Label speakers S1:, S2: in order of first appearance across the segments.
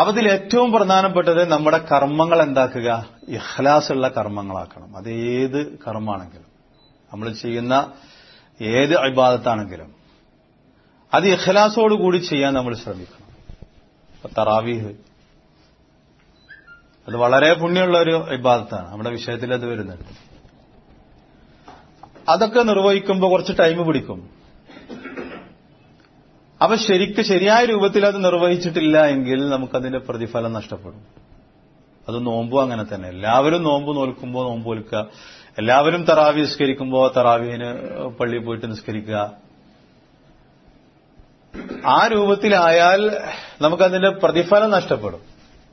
S1: അപ്പൊ ഇതിൽ ഏറ്റവും പ്രധാനപ്പെട്ടത് നമ്മുടെ കർമ്മങ്ങൾ എന്താക്കുക ഇഖ്ലാസുള്ള കർമ്മങ്ങളാക്കണം അത് ഏത് കർമ്മമാണെങ്കിലും നമ്മൾ ചെയ്യുന്ന ഏത് അഭിബാധത്താണെങ്കിലും അത് ഇഖ്ലാസോട് കൂടി ചെയ്യാൻ നമ്മൾ ശ്രമിക്കണം ഇപ്പൊ തറാവീഹ് അത് വളരെ പുണ്യമുള്ള ഒരു ഇബാദത്താണ് നമ്മുടെ വിഷയത്തിൽ അത് വരുന്നുണ്ട് അതൊക്കെ നിർവഹിക്കുമ്പോൾ കുറച്ച് ടൈം പിടിക്കും അപ്പൊ ശരിക്ക് ശരിയായ രൂപത്തിൽ അത് നിർവഹിച്ചിട്ടില്ല എങ്കിൽ നമുക്കതിന്റെ പ്രതിഫലം നഷ്ടപ്പെടും അത് നോമ്പും അങ്ങനെ തന്നെ എല്ലാവരും നോമ്പ് നോൽക്കുമ്പോൾ നോമ്പ് നോൽക്കുക എല്ലാവരും തറാവി നിസ്കരിക്കുമ്പോൾ തറാവിന് പള്ളിയിൽ പോയിട്ട് നിസ്കരിക്കുക ആ രൂപത്തിലായാൽ നമുക്കതിന്റെ പ്രതിഫലം നഷ്ടപ്പെടും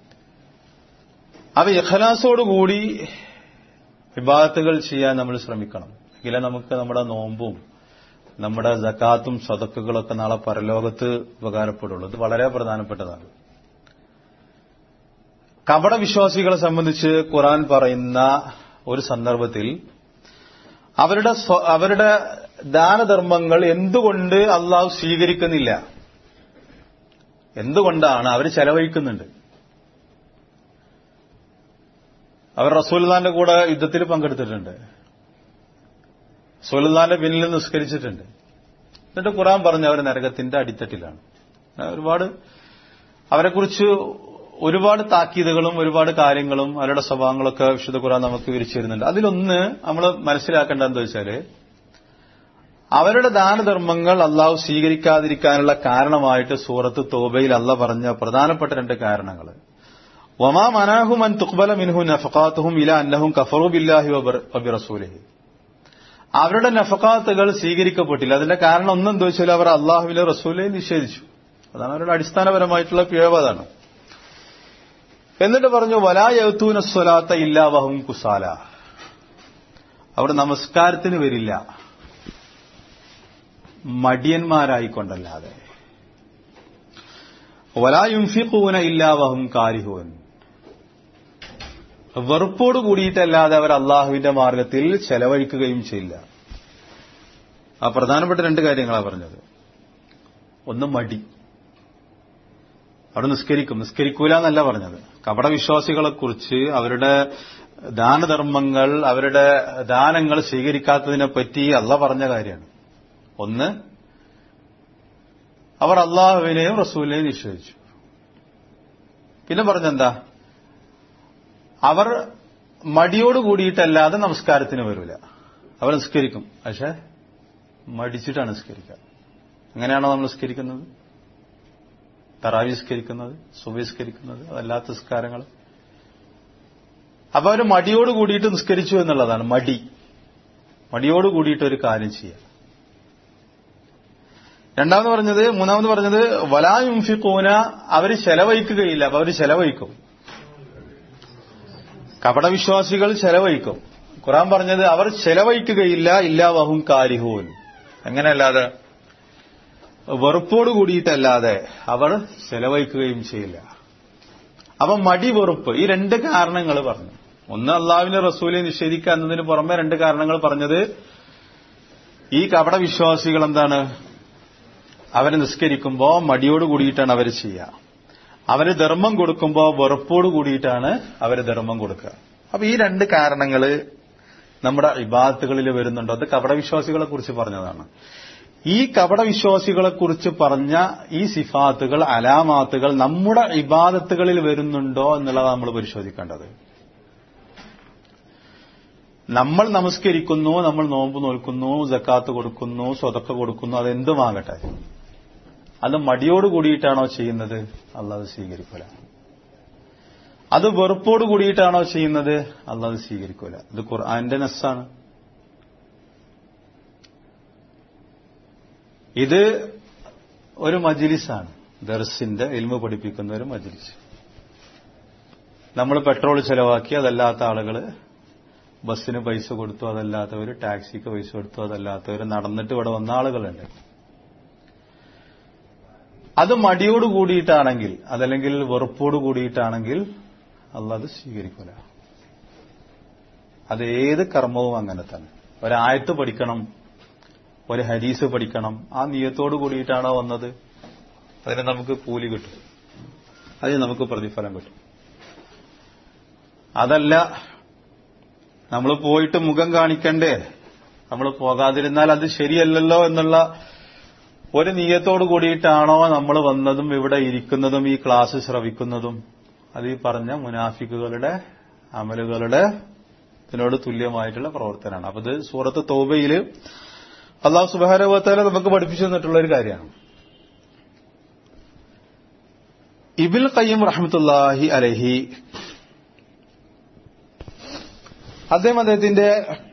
S1: അവ ഇഖലാസോടുകൂടി വിഭാഗത്തുകൾ ചെയ്യാൻ നമ്മൾ ശ്രമിക്കണം എങ്കിലേ നമുക്ക് നമ്മുടെ നോമ്പും നമ്മുടെ ജക്കാത്തും സ്വതക്കുകളൊക്കെ നാളെ പരലോകത്ത് ഉപകാരപ്പെടുള്ളൂ ഇത് വളരെ പ്രധാനപ്പെട്ടതാണ് കപട വിശ്വാസികളെ സംബന്ധിച്ച് ഖുറാൻ പറയുന്ന ഒരു സന്ദർഭത്തിൽ അവരുടെ സ്വ- അവരുടെ ദാനധർമ്മങ്ങൾ എന്തുകൊണ്ട് അള്ളാഹു സ്വീകരിക്കുന്നില്ല എന്തുകൊണ്ടാണ് അവർ ചെലവഴിക്കുന്നുണ്ട് അവർ റസൂൽദാന്റെ കൂടെ യുദ്ധത്തിൽ പങ്കെടുത്തിട്ടുണ്ട് റസൂൽദാന്റെ പിന്നിൽ നിസ്കരിച്ചിട്ടുണ്ട് എന്നിട്ട് ഖുറാൻ പറഞ്ഞു അവർ നരകത്തിന്റെ അടിത്തട്ടിലാണ് ആ, ഒരുപാട് അവരെക്കുറിച്ച് ഒരുപാട് താക്കീതുകളും ഒരുപാട് കാര്യങ്ങളും അവരുടെ സ്വഭാവങ്ങളൊക്കെ വിശുദ്ധ ഖുറാൻ നമുക്ക് വിരിച്ചു തരുന്നുണ്ട് അതിലൊന്ന് നമ്മൾ മനസ്സിലാക്കേണ്ടത് എന്താ വെച്ചാല് അവരുടെ ദാനധർമ്മങ്ങൾ അള്ളാഹു സ്വീകരിക്കാതിരിക്കാനുള്ള കാരണമായിട്ട് സൂറത്ത് തോബയിൽ അല്ല പറഞ്ഞ പ്രധാനപ്പെട്ട രണ്ട് കാരണങ്ങൾ വമാ മനാഹും അൻ തുക്ബല മിൻഹു നഫഖാത്തുഹും ഇല അന്നഹും കഫറു ബില്ലാഹി വബിറസൂലിഹി അവരുടെ നഫക്കാത്തുകൾ സ്വീകരിക്കപ്പെട്ടില്ല അതിന്റെ കാരണം ഒന്നെന്താ വെച്ചാൽ അവർ അള്ളാഹുവിലെ റസൂലെ നിഷേധിച്ചു അതാണ് അവരുടെ അടിസ്ഥാനപരമായിട്ടുള്ള പിഴവതാണ് എന്നിട്ട് പറഞ്ഞു വലായത്തൂന സ്വലാത്ത ഇല്ലാവഹും കുസാല അവർ നമസ്കാരത്തിന് വരില്ല മടിയന്മാരായിക്കൊണ്ടല്ലാതെ വലായുംഫിഖൂന ഇല്ലാവഹും കാരിഹൂൻ വെറുപ്പോട് കൂടിയിട്ടല്ലാതെ അവർ അള്ളാഹുവിന്റെ മാർഗത്തിൽ ചെലവഴിക്കുകയും ചെയ്യില്ല ആ പ്രധാനപ്പെട്ട രണ്ട് കാര്യങ്ങളാണ് പറഞ്ഞത് ഒന്ന് മടി അവിടെ നിസ്കരിക്കും നിസ്കരിക്കൂല എന്നല്ല പറഞ്ഞത് കപടവിശ്വാസികളെ കുറിച്ച് അവരുടെ ദാനധർമ്മങ്ങൾ അവരുടെ ദാനങ്ങൾ സ്വീകരിക്കാത്തതിനെ പറ്റി അല്ല പറഞ്ഞ കാര്യമാണ് ഒന്ന് അവർ അള്ളാഹുവിനെയും റസൂലിനെയും നിഷേധിച്ചു പിന്നെ പറഞ്ഞെന്താ അവർ മടിയോട് കൂടിയിട്ടല്ലാതെ നമസ്കാരത്തിന് വരില്ല അവർ നിസ്കരിക്കും പക്ഷെ മടിച്ചിട്ടാണ് നിസ്കരിക്കുക അങ്ങനെയാണോ നമ്മൾ നിസ്കരിക്കുന്നത് തറാവി നിസ്കരിക്കുന്നത് സുബഹിസ്കരിക്കുന്നത് അതല്ലാത്ത നിസ്കാരങ്ങൾ അപ്പൊ അവർ മടിയോട് കൂടിയിട്ട് നിസ്കരിച്ചു എന്നുള്ളതാണ് മടി മടിയോട് കൂടിയിട്ട് ഒരു കാര്യം ചെയ്യാം രണ്ടാമത് പറഞ്ഞത് മൂന്നാമത് പറഞ്ഞത് വലായുംഫിക്കൂന അവർ ചെലവഴിക്കുകയില്ല അപ്പൊ അവർ ചെലവഴിക്കും കപടവിശ്വാസികൾ ചെലവഴിക്കും ഖുറാൻ പറഞ്ഞത് അവർ ചെലവഴിക്കുകയില്ല ഇല്ല വഹും കാരിഹൂൻ എങ്ങനെയല്ലാതെ വെറുപ്പോട് കൂടിയിട്ടല്ലാതെ അവർ ചെലവഴിക്കുകയും ചെയ്യില്ല അപ്പൊ മടി വെറുപ്പ് ഈ രണ്ട് കാരണങ്ങൾ പറഞ്ഞു ഒന്ന് അള്ളാവിന്റെ റസൂലെ നിഷേധിക്കുക എന്നതിന് പുറമെ രണ്ട് കാരണങ്ങൾ പറഞ്ഞത് ഈ കപടവിശ്വാസികൾ എന്താണ് അവരെ നിസ്കരിക്കുമ്പോൾ മടിയോട് കൂടിയിട്ടാണ് അവർ ചെയ്യുക അവര് ധർമ്മം കൊടുക്കുമ്പോൾ വെറുപ്പോട് കൂടിയിട്ടാണ് അവര് ധർമ്മം കൊടുക്കുക അപ്പൊ ഈ രണ്ട് കാരണങ്ങള് നമ്മുടെ ഇബാദത്തുകളിൽ വരുന്നുണ്ടോ അത് കപടവിശ്വാസികളെ കുറിച്ച് പറഞ്ഞതാണ് ഈ കപടവിശ്വാസികളെ കുറിച്ച് പറഞ്ഞ ഈ സിഫാത്തുകൾ അലാമാത്തുകൾ നമ്മുടെ ഇബാദത്തുകളിൽ വരുന്നുണ്ടോ എന്നുള്ളതാണ് നമ്മൾ പരിശോധിക്കേണ്ടത് നമ്മൾ നമസ്കരിക്കുന്നു നമ്മൾ നോമ്പ് നോൽക്കുന്നു ജക്കാത്ത് കൊടുക്കുന്നു സ്വതക്ക കൊടുക്കുന്നു അതെന്തുമാകട്ടെ അത് മടിയോട് കൂടിയിട്ടാണോ ചെയ്യുന്നത് അല്ലാതെ സ്വീകരിക്കൂല അത് വെറുപ്പോട് കൂടിയിട്ടാണോ ചെയ്യുന്നത് അല്ലാതെ സ്വീകരിക്കൂല ഇത് ഖുർആന്റെ നസ്സാണ് ഇത് ഒരു മജിലിസാണ് ദർസിന്റെ എൽമ പഠിപ്പിക്കുന്ന ഒരു മജിലിസ് നമ്മൾ പെട്രോൾ ചെലവാക്കി അതല്ലാത്ത ആളുകൾ ബസ്സിന് പൈസ കൊടുത്തു അതല്ലാത്തവർ ടാക്സിക്ക് പൈസ കൊടുത്തു അതല്ലാത്തവർ നടന്നിട്ട് ഇവിടെ വന്ന ആളുകളുണ്ട് അത് മടിയോട് കൂടിയിട്ടാണെങ്കിൽ അതല്ലെങ്കിൽ വെറുപ്പോട് കൂടിയിട്ടാണെങ്കിൽ അള്ളത് സ്വീകരിക്കൂല അത് ഏത് കർമ്മവും അങ്ങനെ തന്നെ ഒരായത്ത് പഠിക്കണം ഒരു ഹരീസ് പഠിക്കണം ആ നിയത്തോട് കൂടിയിട്ടാണോ വന്നത് അതിന് നമുക്ക് കൂലി കിട്ടും അതിന് നമുക്ക് പ്രതിഫലം കിട്ടും അതല്ല നമ്മൾ പോയിട്ട് മുഖം കാണിക്കണ്ടേ നമ്മൾ പോകാതിരുന്നാൽ അത് ശരിയല്ലല്ലോ എന്നുള്ള ഒരു നീയത്തോട് കൂടിയിട്ടാണോ നമ്മൾ വന്നതും ഇവിടെ ഇരിക്കുന്നതും ഈ ക്ലാസ് ശ്രവിക്കുന്നതും അത് ഈ പറഞ്ഞ മുനാഫിക്കുകളുടെ അമലുകളുടെ ഇതിനോട് തുല്യമായിട്ടുള്ള പ്രവർത്തനമാണ് അപ്പൊ ഇത് സൂറത്ത് തോബയിൽ അള്ളാഹു സുബാരവത്താല നമുക്ക് പഠിപ്പിച്ചു തന്നിട്ടുള്ള ഒരു കാര്യമാണ് ഇബിൽ ഖയ്യം റഹ്മത്തുല്ലാഹി അലഹി അദ്ദേഹം അദ്ദേഹത്തിന്റെ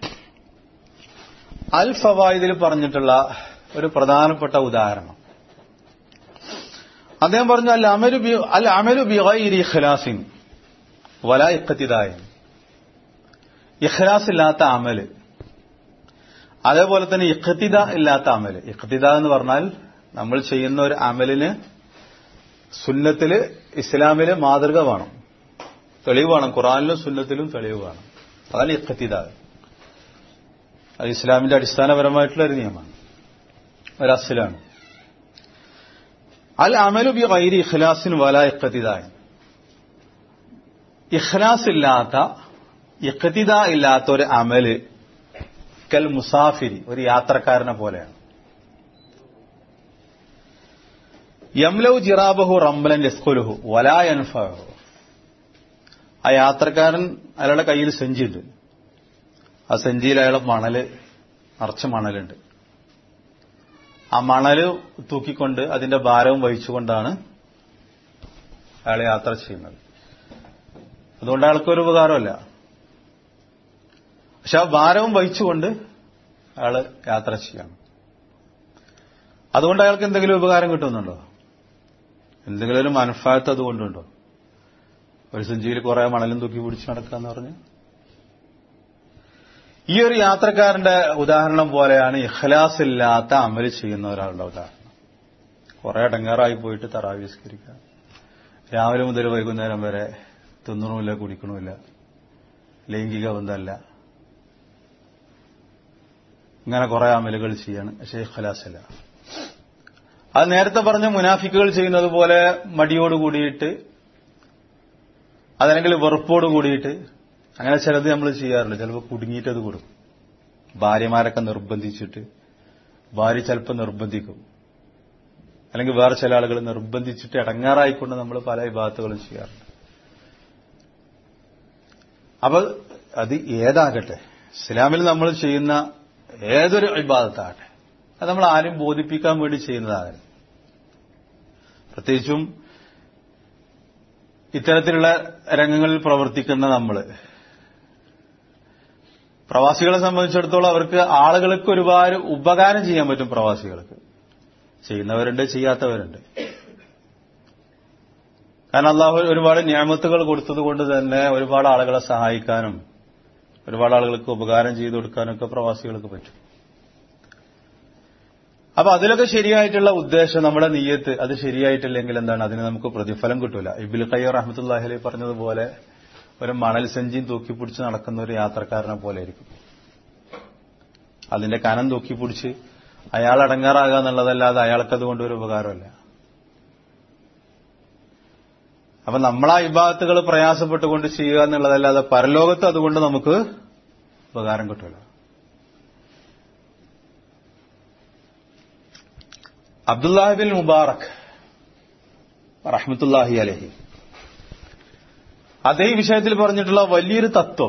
S1: അൽ ഫവായിദിൽ പറഞ്ഞിട്ടുള്ള ഒരു പ്രധാനപ്പെട്ട ഉദാഹരണം അദ്ദേഹം പറഞ്ഞു അൽ അമരു ബി അൽ അമരു ബിഗൈരി ഇഖ്ലാസിൻ വല ഇഖ്തിദായൻ ഇഖ്ലാസ് ഇല്ലാത്ത അമല് അതേപോലെ തന്നെ ഇഖ്തിദ ഇല്ലാത്ത അമല് ഇഖ്തിദ എന്ന് പറഞ്ഞാൽ നമ്മൾ ചെയ്യുന്ന ഒരു അമലിന് സുന്നത്തില് ഇസ്ലാമില് മാതൃക വേണം തെളിവ് വേണം ഖുറാനിലും സുന്നത്തിലും തെളിവ് വേണം അതാണ് ഇഖ്തിദ അത് ഇസ്ലാമിന്റെ അടിസ്ഥാനപരമായിട്ടുള്ള ഒരു നിയമമാണ് ഒരു അസിലാണ് അൽ അമലു ബി ഗൈരി ഇഖ്ലാസിൻ വല ഇഖ്തിദായ ഇഖ്ലാസ് ഇല്ലാത്ത ഇഖ്തിദ ഇല്ലാത്ത ഒരു അമല് കൽ മുസാഫിരി ഒരു യാത്രക്കാരനെ പോലെയാണ് യംലൗ ജിറാബഹു റംബലൻ യസ്കുലുഹു വലായൻഫഹു ആ യാത്രക്കാരൻ അയാളുടെ കയ്യിൽ സെഞ്ചിയുണ്ട് ആ സെഞ്ചിയിൽ അയാളെ മണല് നിറച്ച മണലുണ്ട് ആ മണല് തൂക്കിക്കൊണ്ട് അതിന്റെ ഭാരവും വഹിച്ചുകൊണ്ടാണ് അയാൾ യാത്ര ചെയ്യുന്നത് അതുകൊണ്ട് അയാൾക്കൊരു ഉപകാരമല്ല പക്ഷെ ആ ഭാരവും വഹിച്ചുകൊണ്ട് അയാൾ യാത്ര ചെയ്യണം അതുകൊണ്ട് അയാൾക്ക് എന്തെങ്കിലും ഉപകാരം കിട്ടുന്നുണ്ടോ എന്തെങ്കിലും ഒരു മനഫാത്ത് അതുകൊണ്ടുണ്ടോ ഒരു സഞ്ചിയിൽ കുറെ മണലും തൂക്കി പിടിച്ച് നടക്കാന്ന് പറഞ്ഞ് ഈ ഒരു യാത്രക്കാരന്റെ ഉദാഹരണം പോലെയാണ് ഇഖ്ലാസ് ഇല്ലാത്ത അമല് ചെയ്യുന്ന ഒരാളുടെ ഉദാഹരണം കുറെ അടങ്ങാറായി പോയിട്ട് തറാവി വിസ്കരിക്കുക രാവിലെ മുതൽ വൈകുന്നേരം വരെ തിന്നണമില്ല കുടിക്കണമില്ല ലൈംഗിക ബന്ധമല്ല ഇങ്ങനെ കുറെ അമലുകൾ ചെയ്യാണ് പക്ഷേ ഇഖ്ലാസില്ല അത് നേരത്തെ പറഞ്ഞ മുനാഫിക്കുകൾ ചെയ്യുന്നത് പോലെ മടിയോട് കൂടിയിട്ട് അതല്ലെങ്കിൽ വെറുപ്പോട് കൂടിയിട്ട് അങ്ങനെ ചിലത് നമ്മൾ ചെയ്യാറുണ്ട് ചിലപ്പോൾ കുടുങ്ങിയിട്ട് അത് കൊടുക്കും ഭാര്യമാരൊക്കെ നിർബന്ധിച്ചിട്ട് ഭാര്യ ചിലപ്പോൾ നിർബന്ധിക്കും അല്ലെങ്കിൽ വേറെ ചില ആളുകൾ നിർബന്ധിച്ചിട്ട് ഇടങ്ങാറായിക്കൊണ്ട് നമ്മൾ പല വിഭാഗത്തുകളും ചെയ്യാറുണ്ട് അപ്പൊ അത് ഏതാകട്ടെ ഇസ്ലാമിൽ നമ്മൾ ചെയ്യുന്ന ഏതൊരു വിഭാഗത്താകട്ടെ അത് നമ്മൾ ആരും ബോധിപ്പിക്കാൻ വേണ്ടി ചെയ്യുന്നതാകരുത് പ്രത്യേകിച്ചും ഇത്തരത്തിലുള്ള രംഗങ്ങളിൽ പ്രവർത്തിക്കുന്ന നമ്മൾ പ്രവാസികളെ സംബന്ധിച്ചിടത്തോളം അവർക്ക് ആളുകൾക്ക് ഒരുപാട് ഉപകാരം ചെയ്യാൻ പറ്റും പ്രവാസികൾക്ക് ചെയ്യുന്നവരുണ്ട് ചെയ്യാത്തവരുണ്ട് കാരണം അള്ളാഹു ഒരുപാട് ഞാമത്തുകൾ കൊടുത്തതുകൊണ്ട് തന്നെ ഒരുപാട് ആളുകളെ സഹായിക്കാനും ഒരുപാട് ആളുകൾക്ക് ഉപകാരം ചെയ്തു കൊടുക്കാനൊക്കെ പ്രവാസികൾക്ക് പറ്റും അപ്പൊ അതിലൊക്കെ ശരിയായിട്ടുള്ള ഉദ്ദേശം നമ്മുടെ നീയത്ത് അത് ശരിയായിട്ടില്ലെങ്കിൽ എന്താണ് അതിന് നമുക്ക് പ്രതിഫലം കിട്ടൂല ഇബിൽ ഖയ്യർ റഹ്മത്തുല്ലാഹി പറഞ്ഞതുപോലെ ഒരു മണൽ സഞ്ചിയും തൂക്കിപ്പിടിച്ച് നടക്കുന്ന ഒരു യാത്രക്കാരനെ പോലെ ആയിരിക്കും അതിന്റെ കനം തൂക്കിപ്പിടിച്ച് അയാൾ അടങ്ങാറാകുക എന്നുള്ളതല്ലാതെ അയാൾക്കതുകൊണ്ട് ഒരു ഉപകാരമല്ല അപ്പൊ നമ്മളാ വിഭാഗത്തുകൾ പ്രയാസപ്പെട്ടുകൊണ്ട് ചെയ്യുക എന്നുള്ളതല്ലാതെ പരലോകത്ത് അതുകൊണ്ട് നമുക്ക് ഉപകാരം കിട്ടില്ല അബ്ദുല്ലാഹിബിൻ മുബാറക് റഹ്മത്തുല്ലാഹി അലഹി അതേ വിഷയത്തിൽ പറഞ്ഞിട്ടുള്ള വലിയൊരു തത്വം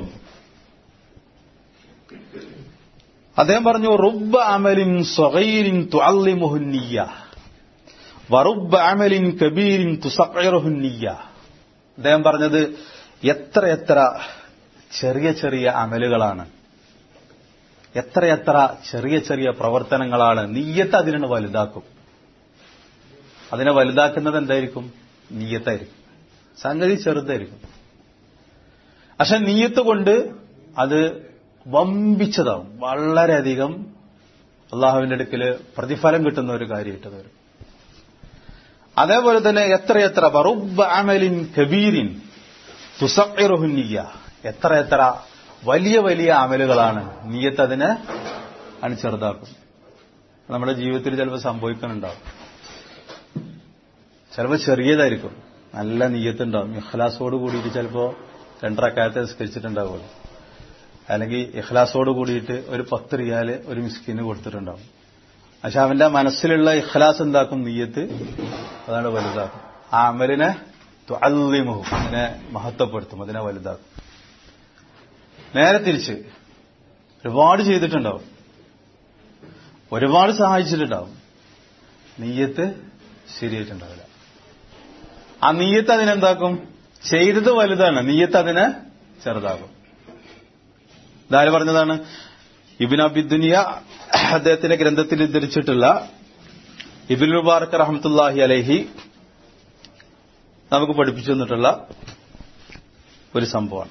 S1: അദ്ദേഹം പറഞ്ഞു റുബ് അമലിൻ സ്വഗൈരിൻ തുഅല്ലിമുഹുന്നിയ വറുബ് അമലിൻ കബീരിൻ തുസഖിറുഹുന്നിയ അദ്ദേഹം പറഞ്ഞത് എത്ര എത്ര ചെറിയ ചെറിയ അമലുകളാണ് എത്രയെത്ര ചെറിയ ചെറിയ പ്രവർത്തനങ്ങളാണ് നീയത്ത് അതിനെ വലുതാക്കും അതിനെ വലുതാക്കുന്നത് എന്തായിരിക്കും നീയത്തായിരിക്കും സംഗതി ചെറുതായിരിക്കും പക്ഷെ നീയത്ത് കൊണ്ട് അത് വമ്പിച്ചതാവും വളരെയധികം അള്ളാഹുവിന്റെ അടുക്കല് പ്രതിഫലം കിട്ടുന്ന ഒരു കാര്യമായിട്ട് വരും അതേപോലെ തന്നെ എത്രയെത്ര ബറുബ് അമലിൻ കബീരിൻ തുസറുഹുന്നിയ എത്ര എത്ര വലിയ വലിയ അമലുകളാണ് നീയത്ത് അതിനെ ആണ് ചെറുതാക്കും നമ്മുടെ ജീവിതത്തിൽ ചിലപ്പോൾ സംഭവിക്കുന്നുണ്ടാവും ചിലപ്പോൾ ചെറിയതായിരിക്കും നല്ല നീയത്തുണ്ടാവും ഇഖ്ലാസോട് കൂടിയിട്ട് ചിലപ്പോൾ രണ്ടരക്കാലത്തെ നിസ്കരിച്ചിട്ടുണ്ടാവുമല്ലോ അല്ലെങ്കിൽ ഇഖ്ലാസോട് കൂടിയിട്ട് ഒരു പത്ത് റിയാല് ഒരു മിസ്കിന് കൊടുത്തിട്ടുണ്ടാവും പക്ഷെ അവന്റെ മനസ്സിലുള്ള ഇഖ്ലാസ് എന്താക്കും നീയത്ത് അതാണ് വലുതാക്കും ആ അമലിനെ ത്വഅല്ലിമുഹു അതിനെ മഹത്വപ്പെടുത്തും അതിനെ വലുതാക്കും നേരെ തിരിച്ച് ഒരുപാട് ചെയ്തിട്ടുണ്ടാവും ഒരുപാട് സഹായിച്ചിട്ടുണ്ടാവും നീയത്ത് ശരിയായിട്ടുണ്ടാവില്ല ആ നീയത്ത് അതിനെന്താക്കും ചെയ്തത് വലുതാണ് നീയത്ത് അതിനെ ചെറുതാകും ഇതാര് പറഞ്ഞതാണ് ഇബിൻ അബിദുനിയ അദ്ദേഹത്തിന്റെ ഗ്രന്ഥത്തിൽ ഉദ്ധരിച്ചിട്ടുള്ള ഇബിൻ മുബാറക് റഹമത്തുല്ലാഹി അലൈഹി നമുക്ക് പഠിപ്പിച്ചു തന്നിട്ടുള്ള ഒരു സംഭവമാണ്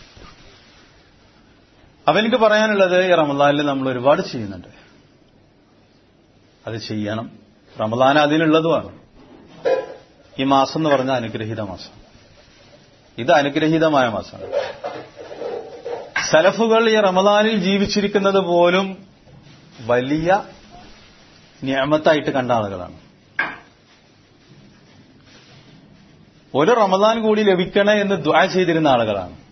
S1: അവനിക്ക് പറയാനുള്ളത് ഈ റമദാനിൽ നമ്മൾ ഒരുപാട് ചെയ്യുന്നുണ്ട് അത് ചെയ്യണം റമദാൻ അതിനുള്ളതുമാണ് ഈ മാസം എന്ന് പറഞ്ഞാൽ അനുഗ്രഹീത മാസം ഇത് അനുഗ്രഹീതമായ മാസമാണ് സലഫുകൾ ഈ റമദാനിൽ ജീവിച്ചിരിക്കുന്നത് പോലും വലിയ നിയമത്തായിട്ട് കണ്ട ആളുകളാണ് ഒരു റമദാൻ കൂടി ലഭിക്കണേ എന്ന് ദ്വാ ചെയ്തിരുന്ന ആളുകളാണ്